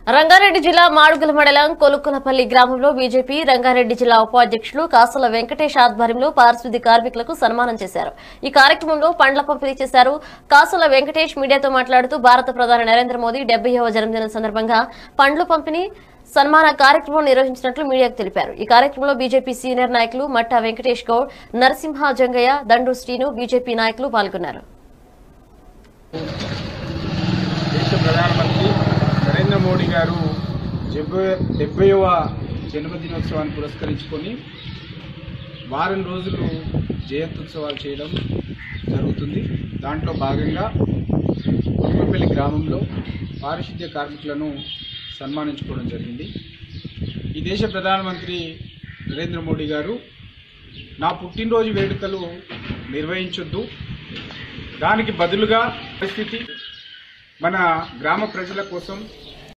రంగారెడ్డి జిల్లా మాడుగుల మండలం కొలుక్కులపల్లి గ్రామంలో బీజేపీ రంగారెడ్డి జిల్లా ఉపాధ్యక్షులు కాసుల వెంకటేష్ ఆధ్వర్యంలో పారిశుద్ధ్య కార్మికులకు సన్మానం చేశారు ఈ కార్యక్రమంలో పండ్ల పంపిణీ చేశారు కాసుల వెంకటేష్ మీడియాతో మాట్లాడుతూ భారత ప్రధాని నరేంద్ర మోదీ డెబ్బైవ జన్మదినం సందర్భంగా పండ్లు పంపిణీ సన్మాన కార్యక్రమం నిర్వహించినట్లు మీడియాకు తెలిపారు ఈ కార్యక్రమంలో బీజేపీ సీనియర్ నాయకులు మట్టా వెంకటేష్ గౌడ్ నరసింహ జంగయ్య దండు శ్రీను బీజేపీ నాయకులు పాల్గొన్నారు దేశ ప్రధానమంత్రి నరేంద్ర మోడీ గారు డెబ్బై డెబ్బైవ జన్మదినోత్సవాన్ని పురస్కరించుకొని వారం రోజులు జయంత్యుత్సవాలు చేయడం జరుగుతుంది దాంట్లో భాగంగా కుక్కపల్లి గ్రామంలో పారిశుద్ధ్య కార్మికులను సన్మానించుకోవడం జరిగింది ఈ దేశ ప్రధానమంత్రి నరేంద్ర మోడీ గారు నా పుట్టినరోజు వేడుకలు నిర్వహించొద్దు దానికి బదులుగా పరిస్థితి మన గ్రామ ప్రజల కోసం